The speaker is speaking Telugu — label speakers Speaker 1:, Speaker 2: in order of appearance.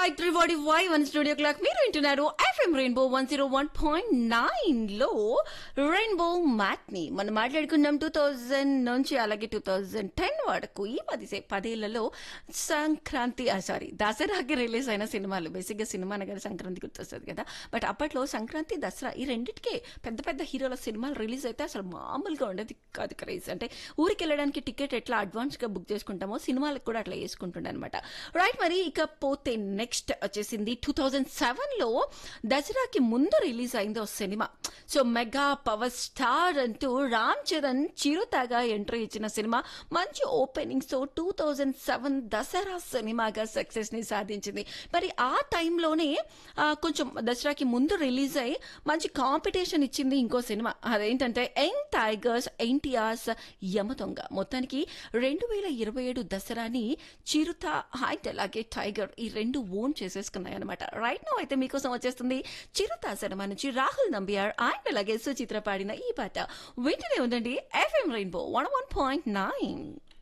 Speaker 1: right reward Y one studio clock మీరు వింటున్నారు FM rainbow one zero one point nine లో రెయిన్బో మ్యాట్ ని మనం మాట్లాడుకున్నాం టూ థౌజండ్ నుంచి అలాగే టూ థౌజండ్ టెన్ వరకు ఈ పది సే- పదేళ్లలో సంక్రాంతి సారీ దసరాకి రిలీజ్ అయిన సినిమాలు బేసిక్ గా సినిమా అనగానే సంక్రాంతి గుర్తొస్తుంది కదా బట్ అప్పట్లో సంక్రాంతి దసరా ఈ రెండింటికే పెద్ద పెద్ద హీరోల సినిమాలు రిలీజ్ అయితే అసలు మామూలుగా ఉండేది కాదు క్రేజ్ అంటే ఊరికి వెళ్ళడానికి టికెట్ ఎట్లా అడ్వాన్స్ గా బుక్ చేసుకుంటామో సినిమాలకు కూడా అట్లా చేసుకుంటుండే అనమాట రైట్ మరి ఇకపోతే నెక్స్ట్ వచ్చేసింది టూ థౌజండ్ సెవెన్ లో దసరాకి ముందు రిలీజ్ అయింది ఒక సినిమా సో మెగా పవర్ స్టార్ అంటూ రామ్ చరణ్ చిరుతగా ఎంట్రీ ఇచ్చిన సినిమా మంచి opening so two thousand seven Dasara సినిమాగా సక్సెస్ ని సాధించింది మరి ఆ టైంలోనే ఆ, కొంచెం దసరాకి ముందు రిలీజ్ అయ్యి మంచి కాంపిటీషన్ ఇచ్చింది ఇంకో సినిమా అదేంటంటే యంగ్ టైగర్స్ ఎన్టీఆర్స్ యమదొంగ మొత్తానికి రెండు వేల ఇరవై ఏడు దసరాని చిరుత హైట్ అలాగే టైగర్ ఈ రెండు ఓన్ చేసేసుకున్నాయి అనమాట రైట్ నో అయితే మీకోసం వచ్చేస్తుంది చిరుత సినిమా నుంచి రాహుల్ నంబియార్ అండ్ అలాగే సుచిత్ర పాడిన ఈ పాట వింటూనే ఉండండి FM rainbow one one point nine